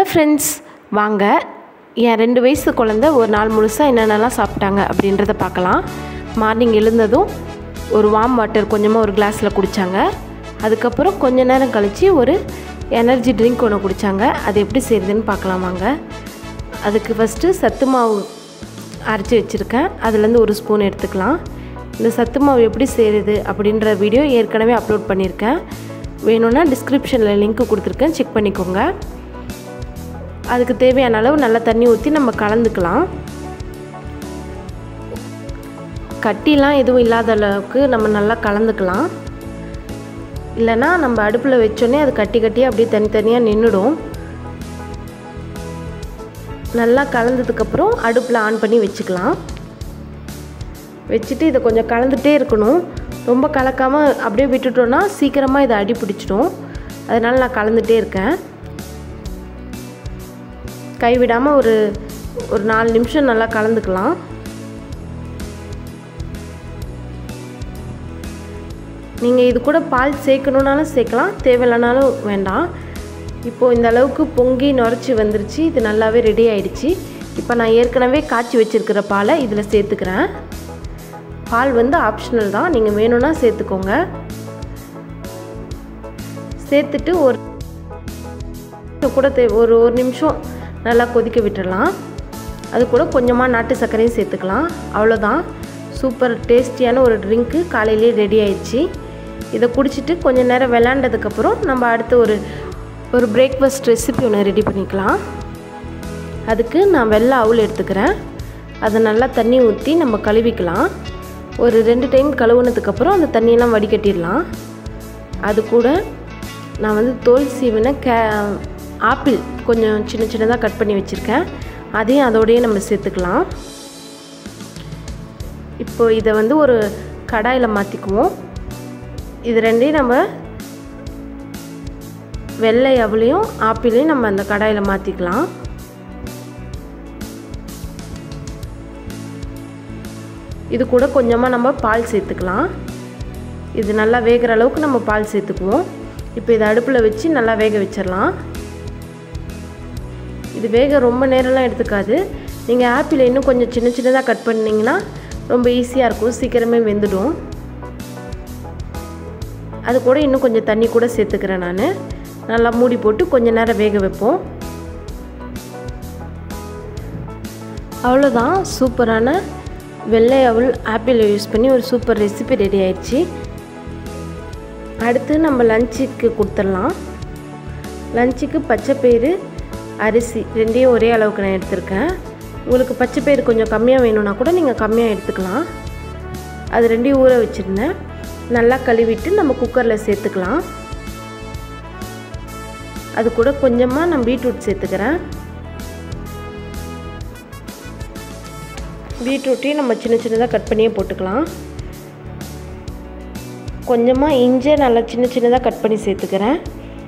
friends வாங்க என் ரெண்டு வயசு குழந்த ஒரு நாள் முழுசாக என்னென்னலாம் சாப்பிட்டாங்க அப்படின்றத பார்க்கலாம் மார்னிங் எழுந்ததும் ஒரு வார்ம் வாட்டர் கொஞ்சமாக ஒரு கிளாஸில் குடித்தாங்க அதுக்கப்புறம் கொஞ்ச நேரம் கழித்து ஒரு எனர்ஜி ட்ரிங்க் ஒன்று குடித்தாங்க அது எப்படி செய்கிறதுன்னு பார்க்கலாம் வாங்க அதுக்கு ஃபஸ்ட்டு சத்து மாவு அரைச்சி வச்சுருக்கேன் அதுலேருந்து ஒரு ஸ்பூன் எடுத்துக்கலாம் இந்த சத்து மாவு எப்படி செய்கிறது அப்படின்ற வீடியோ ஏற்கனவே அப்லோட் பண்ணியிருக்கேன் வேணும்னா டிஸ்கிரிப்ஷனில் லிங்க் கொடுத்துருக்கேன் செக் பண்ணிக்கோங்க அதுக்கு தேவையான அளவு நல்லா தண்ணி ஊற்றி நம்ம கலந்துக்கலாம் கட்டிலாம் எதுவும் இல்லாத அளவுக்கு நம்ம நல்லா கலந்துக்கலாம் இல்லைன்னா நம்ம அடுப்பில் வச்சோன்னே அது கட்டி கட்டி அப்படியே தனித்தனியாக நின்றுடும் நல்லா கலந்ததுக்கப்புறம் அடுப்பில் ஆன் பண்ணி வச்சுக்கலாம் வச்சுட்டு இதை கொஞ்சம் கலந்துகிட்டே இருக்கணும் ரொம்ப கலக்காமல் அப்படியே விட்டுட்டோன்னா சீக்கிரமாக இதை அடி பிடிச்சிடும் அதனால் நான் கலந்துகிட்டே இருக்கேன் கைவிடாமல் ஒரு ஒரு நாலு நிமிஷம் நல்லா கலந்துக்கலாம் நீங்கள் இது கூட பால் சேர்க்கணுன்னாலும் சேர்க்கலாம் தேவையில்லைனாலும் வேண்டாம் இப்போது இந்த அளவுக்கு பொங்கி நுரைச்சி வந்துருச்சு இது நல்லாவே ரெடி ஆயிடுச்சு இப்போ நான் ஏற்கனவே காய்ச்சி வச்சுருக்கிற பாலை இதில் சேர்த்துக்கிறேன் பால் வந்து ஆப்ஷனல் தான் நீங்கள் வேணும்னா சேர்த்துக்கோங்க சேர்த்துட்டு ஒரு கூட தே ஒரு ஒரு நிமிஷம் நல்லா கொதிக்க விட்டுடலாம் அது கூட கொஞ்சமாக நாட்டு சர்க்கரையும் சேர்த்துக்கலாம் அவ்வளோதான் சூப்பர் டேஸ்டியான ஒரு ட்ரிங்க்கு காலையிலே ரெடி ஆயிடுச்சு இதை குடிச்சிட்டு கொஞ்சம் நேரம் விளாண்டதுக்கப்புறம் நம்ம அடுத்து ஒரு ஒரு பிரேக்ஃபாஸ்ட் ரெசிபி ஒன்று ரெடி பண்ணிக்கலாம் அதுக்கு நான் வெள்ளை அவுள் எடுத்துக்கிறேன் அதை நல்லா தண்ணி ஊற்றி நம்ம கழுவிக்கலாம் ஒரு ரெண்டு டைம் கழுவுனதுக்கப்புறம் அந்த தண்ணியெல்லாம் வடிகட்டிடலாம் அது கூட நான் வந்து தோல் சீவின கே ஆப்பிள் கொஞ்சம் சின்ன சின்னதாக கட் பண்ணி வச்சுருக்கேன் அதையும் அதோடையே நம்ம சேர்த்துக்கலாம் இப்போ இதை வந்து ஒரு கடாயில் மாற்றிக்குவோம் இது ரெண்டையும் நம்ம வெள்ளை அவளையும் ஆப்பிளையும் நம்ம அந்த கடாயில் மாற்றிக்கலாம் இது கூட கொஞ்சமாக நம்ம பால் சேர்த்துக்கலாம் இது நல்லா வேகிற அளவுக்கு நம்ம பால் சேர்த்துக்குவோம் இப்போ இதை அடுப்பில் வச்சு நல்லா வேக வச்சிடலாம் இது வேக ரொம்ப நேரம்லாம் எடுத்துக்காது நீங்கள் ஆப்பிள் இன்னும் கொஞ்சம் சின்ன சின்னதாக கட் பண்ணிங்கன்னா ரொம்ப ஈஸியாக இருக்கும் சீக்கிரமே வெந்துடும் அது கூட இன்னும் கொஞ்சம் தண்ணி கூட சேர்த்துக்கிறேன் நான் நல்லா மூடி போட்டு கொஞ்சம் நேரம் வேக வைப்போம் அவ்வளோதான் சூப்பரான வெள்ளை அவள் ஆப்பிள் யூஸ் பண்ணி ஒரு சூப்பர் ரெசிபி ரெடி ஆயிடுச்சு அடுத்து நம்ம லஞ்சுக்கு கொடுத்துடலாம் லஞ்சுக்கு பச்சைப்பயிறு அரிசி ரெண்டையும் ஒரே அளவுக்கு நான் எடுத்திருக்கேன் உங்களுக்கு பச்சைப்பயிறு கொஞ்சம் கம்மியாக வேணும்னா கூட நீங்கள் கம்மியாக எடுத்துக்கலாம் அது ரெண்டையும் ஊற வச்சுருந்தேன் நல்லா கழுவிட்டு நம்ம குக்கரில் சேர்த்துக்கலாம் அது கூட கொஞ்சமாக நான் பீட்ரூட் சேர்த்துக்கிறேன் பீட்ரூட்டையும் நம்ம சின்ன சின்னதாக கட் பண்ணியே போட்டுக்கலாம் கொஞ்சமாக இஞ்சி நல்லா சின்ன சின்னதாக கட் பண்ணி சேர்த்துக்கிறேன்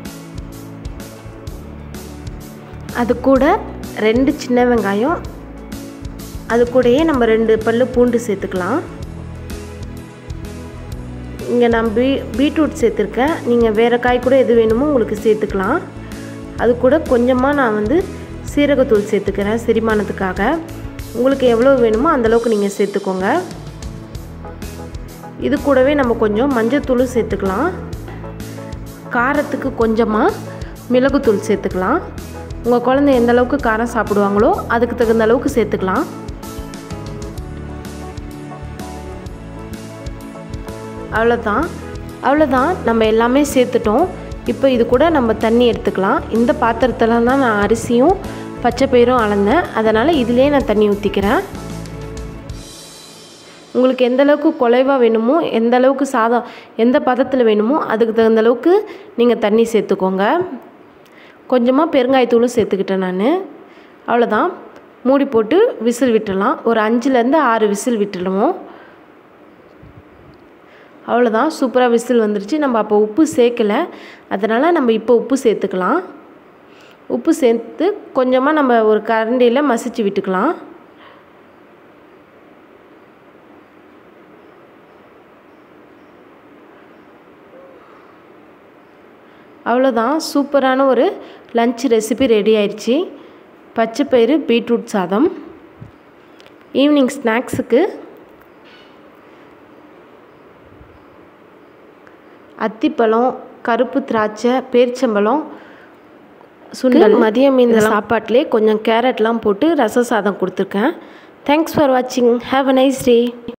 அது கூட ரெண்டு சின்ன வெங்காயம் அது கூடயே நம்ம ரெண்டு பல்லு பூண்டு சேர்த்துக்கலாம் இங்கே நான் பீ பீட்ரூட் சேர்த்துருக்கேன் நீங்கள் வேறு காய் கூட எது வேணுமோ உங்களுக்கு சேர்த்துக்கலாம் அது கூட கொஞ்சமாக நான் வந்து சீரகத்தூள் சேர்த்துக்கிறேன் செரிமானத்துக்காக உங்களுக்கு எவ்வளோ வேணுமோ அந்தளவுக்கு நீங்கள் சேர்த்துக்கோங்க இது கூடவே நம்ம கொஞ்சம் மஞ்சத்தூளும் சேர்த்துக்கலாம் காரத்துக்கு கொஞ்சமாக மிளகுத்தூள் சேர்த்துக்கலாம் உங்கள் குழந்தை எந்த அளவுக்கு காரம் சாப்பிடுவாங்களோ அதுக்கு தகுந்த அளவுக்கு சேர்த்துக்கலாம் அவ்வளோதான் அவ்வளோதான் நம்ம எல்லாமே சேர்த்துட்டோம் இப்போ இது கூட நம்ம தண்ணி எடுத்துக்கலாம் இந்த பாத்திரத்தில் தான் நான் அரிசியும் பச்சை பயிரும் அளந்தேன் அதனால் இதிலே நான் தண்ணி ஊற்றிக்கிறேன் உங்களுக்கு எந்த அளவுக்கு குலைவாக வேணுமோ எந்த அளவுக்கு சாதம் எந்த பதத்தில் வேணுமோ அதுக்கு தகுந்த அளவுக்கு நீங்கள் தண்ணி சேர்த்துக்கோங்க கொஞ்சமாக பெருங்காயத்தூளும் சேர்த்துக்கிட்டேன் நான் அவ்வளோதான் மூடி போட்டு விசில் விட்டுடலாம் ஒரு அஞ்சுலேருந்து ஆறு விசில் விட்டுடுவோம் அவ்வளோதான் சூப்பராக விசில் வந்துருச்சு நம்ம அப்போ உப்பு சேர்க்கலை அதனால் நம்ம இப்போ உப்பு சேர்த்துக்கலாம் உப்பு சேர்த்து கொஞ்சமாக நம்ம ஒரு கரண்டியில் மசிச்சு விட்டுக்கலாம் அவ்வளோ அவ்வளோதான் சூப்பரான ஒரு லஞ்ச் ரெசிபி ரெடி ஆயிடுச்சு பச்சைப்பயிறு பீட்ரூட் சாதம் ஈவினிங் ஸ்நாக்ஸுக்கு அத்திப்பழம் கருப்பு திராட்சை பேரிச்சம்பழம் சுண்டல் மதியம் இந்த சாப்பாட்டிலே கொஞ்சம் கேரட்லாம் போட்டு ரச சாதம் கொடுத்துருக்கேன் தேங்க்ஸ் ஃபார் வாட்சிங் ஹாவ் அ நைஸ் டே